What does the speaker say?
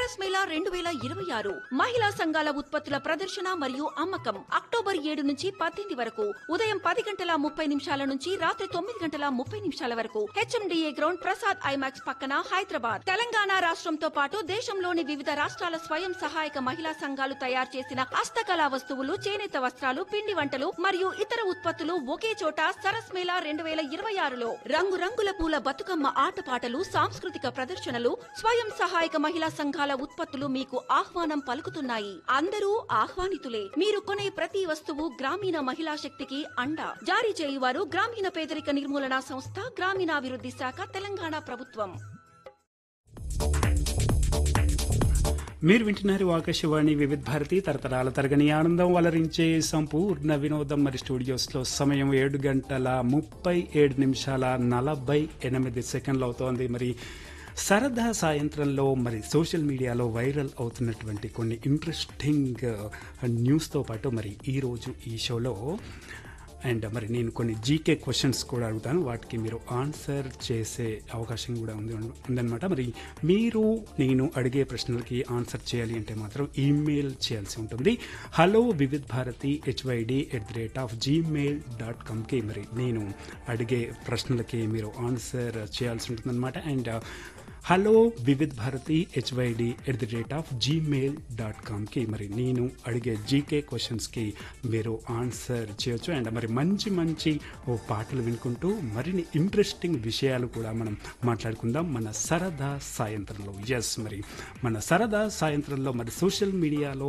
సరస్ మేళా రెండు వేల ఇరవై ఆరు మహిళా సంఘాల ఉత్పత్తుల ప్రదర్శన మరియు అమ్మకం అక్టోబర్ ఏడు నుంచి పద్దెనిమిది వరకు ఉదయం పది గంటల ముప్పై నిమిషాల నుంచి రాత్రి తొమ్మిది గంటల ముప్పై నిమిషాల వరకు హెచ్ఎండిఏ గ్రౌండ్ ప్రసాద్ ఐమాక్స్ పక్కన హైదరాబాద్ తెలంగాణ రాష్ట్రంతో పాటు దేశంలోని వివిధ రాష్ట్రాల స్వయం సహాయక మహిళా సంఘాలు తయారు చేసిన హస్తకళా వస్తువులు చేనేత వస్త్రాలు పిండి వంటలు మరియు ఇతర ఉత్పత్తులు ఒకే చోట సరస్ మేళా రెండు వేల ఇరవై ఆరులో రంగురంగుల పూల బతుకమ్మ ఆటపాటలు సాంస్కృతిక ప్రదర్శనలు స్వయం సహాయక మహిళా సంఘాల ఉత్పత్తులు మీకు ఆహ్వానం పలుకుతున్నాయి అందరూ ఆహ్వానితులే మీరు కొనే ప్రతి వస్తువు గ్రామీణ మహిళా శక్తికి అండ జారీ చేయువారు గ్రామీణ పేదరిక నిర్మూలన సంస్థ గ్రామీణాభివృద్ధి శాఖ తెలంగాణ ప్రభుత్వం మీరు వింటున్నారు ఆకాశవాణి వివిధ భారతి తరతరాల తరగని ఆనందం వలరించే సంపూర్ణ వినోదం మరి స్టూడియోస్లో సమయం ఏడు గంటల ముప్పై ఏడు నిమిషాల నలభై ఎనిమిది సెకండ్లు అవుతోంది మరి సరదా సాయంత్రంలో మరి సోషల్ మీడియాలో వైరల్ అవుతున్నటువంటి కొన్ని ఇంట్రెస్టింగ్ న్యూస్తో పాటు మరి ఈరోజు ఈ షోలో అండ్ మరి నేను కొన్ని జీకే క్వశ్చన్స్ కూడా అడుగుతాను వాటికి మీరు ఆన్సర్ చేసే అవకాశం కూడా ఉంది ఉందన్నమాట మరి మీరు నేను అడిగే ప్రశ్నలకి ఆన్సర్ చేయాలి అంటే మాత్రం ఈమెయిల్ చేయాల్సి ఉంటుంది hello Vividh Bharati H Y D at the rate of Gmail dot కామ్కి మరి నేను అడిగే ప్రశ్నలకి మీరు ఆన్సర్ చేయాల్సి ఉంటుందన్నమాట and hello Vividh Bharati H Y D at the rate of Gmail dot కామ్కి మరి నేను అడిగే జీకే క్వశ్చన్స్కి మీరు ఆన్సర్ చేయొచ్చు అండ్ మరి మంచి మంచి ఓ పాటలు వినుకుంటూ మరిన్ని ఇంట్రెస్టింగ్ విషయాలు కూడా మనం మాట్లాడుకుందాం మన సరదా సాయంత్రంలో ఎస్ మరి మన సరదా సాయంత్రంలో మరి సోషల్ మీడియాలో